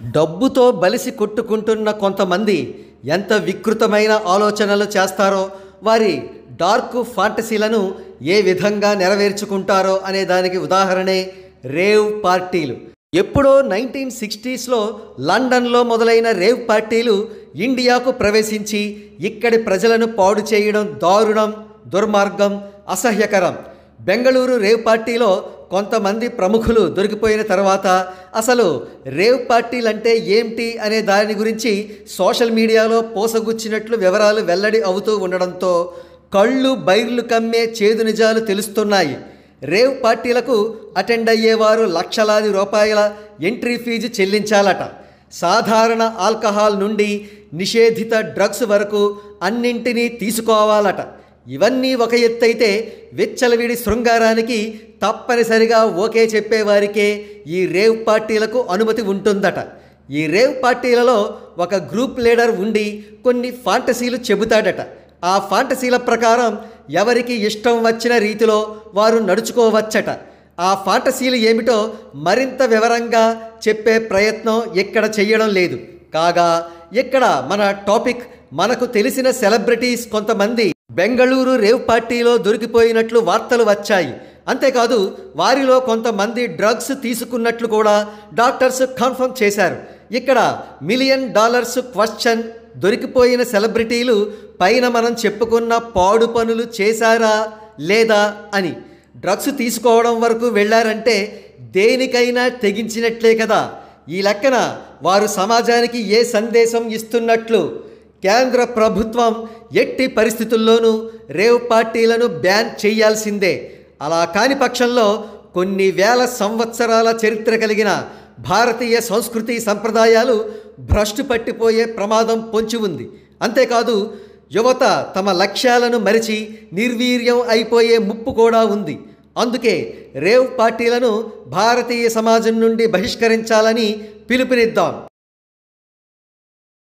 డబ్బుతో బలిసి కొట్టుకుంటున్న కొంతమంది ఎంత వికృతమైన ఆలోచనలు చేస్తారో వారి డార్క్ ఫాంటసీలను ఏ విధంగా నెరవేర్చుకుంటారో అనే దానికి ఉదాహరణే రేవ్ పార్టీలు ఎప్పుడో నైన్టీన్ సిక్స్టీస్లో లండన్లో మొదలైన రేవ్ పార్టీలు ఇండియాకు ప్రవేశించి ఇక్కడి ప్రజలను పాడు చేయడం దారుణం దుర్మార్గం అసహ్యకరం బెంగళూరు రేవ్ పార్టీలో కొంతమంది ప్రముఖులు దొరికిపోయిన తర్వాత అసలు రేవ్ పార్టీలంటే ఏమిటి అనే దాని గురించి సోషల్ మీడియాలో పోసగుచ్చినట్లు వివరాలు వెల్లడి అవుతూ ఉండడంతో కళ్ళు బైర్లు కమ్మే చేదు నిజాలు తెలుస్తున్నాయి రేవ్ పార్టీలకు అటెండ్ అయ్యేవారు లక్షలాది రూపాయల ఎంట్రీ ఫీజు చెల్లించాలట సాధారణ ఆల్కహాల్ నుండి నిషేధిత డ్రగ్స్ వరకు అన్నింటినీ తీసుకోవాలట ఇవన్నీ ఒక ఎత్తైతే విచ్చలవిడి శృంగారానికి తప్పనిసరిగా ఓకే చెప్పేవారికే ఈ రేవ్ పార్టీలకు అనుమతి ఉంటుందట ఈ రేవ్ పార్టీలలో ఒక గ్రూప్ లీడర్ ఉండి కొన్ని ఫాంటసీలు చెబుతాడట ఆ ఫాంటసీల ప్రకారం ఎవరికి ఇష్టం వచ్చిన రీతిలో వారు నడుచుకోవచ్చట ఆ ఫాంటసీలు ఏమిటో మరింత వివరంగా చెప్పే ప్రయత్నం ఇక్కడ చెయ్యడం లేదు కాగా ఇక్కడ మన టాపిక్ మనకు తెలిసిన సెలబ్రిటీస్ కొంతమంది బెంగళూరు రేవ్ పార్టీలో దొరికిపోయినట్లు వార్తలు వచ్చాయి అంతేకాదు వారిలో కొంతమంది డ్రగ్స్ తీసుకున్నట్లు కూడా డాక్టర్స్ కన్ఫర్మ్ చేశారు ఇక్కడ మిలియన్ డాలర్స్ క్వశ్చన్ దొరికిపోయిన సెలబ్రిటీలు పైన మనం చెప్పుకున్న పాడు పనులు చేశారా లేదా అని డ్రగ్స్ తీసుకోవడం వరకు వెళ్ళారంటే దేనికైనా తెగించినట్లే కదా ఈ లెక్కన వారు సమాజానికి ఏ సందేశం ఇస్తున్నట్లు కేంద్ర ప్రభుత్వం ఎట్టి పరిస్థితుల్లోనూ రేవ్ పార్టీలను బ్యాన్ చేయాల్సిందే అలా కాని పక్షంలో కొన్ని వేల సంవత్సరాల చరిత్ర కలిగిన భారతీయ సంస్కృతి సంప్రదాయాలు భ్రష్టు పట్టిపోయే ప్రమాదం పొంచి ఉంది అంతేకాదు యువత తమ లక్ష్యాలను మరిచి నిర్వీర్యం అయిపోయే ముప్పు కూడా ఉంది అందుకే రేవ్ పార్టీలను భారతీయ సమాజం నుండి బహిష్కరించాలని పిలుపునిద్దాం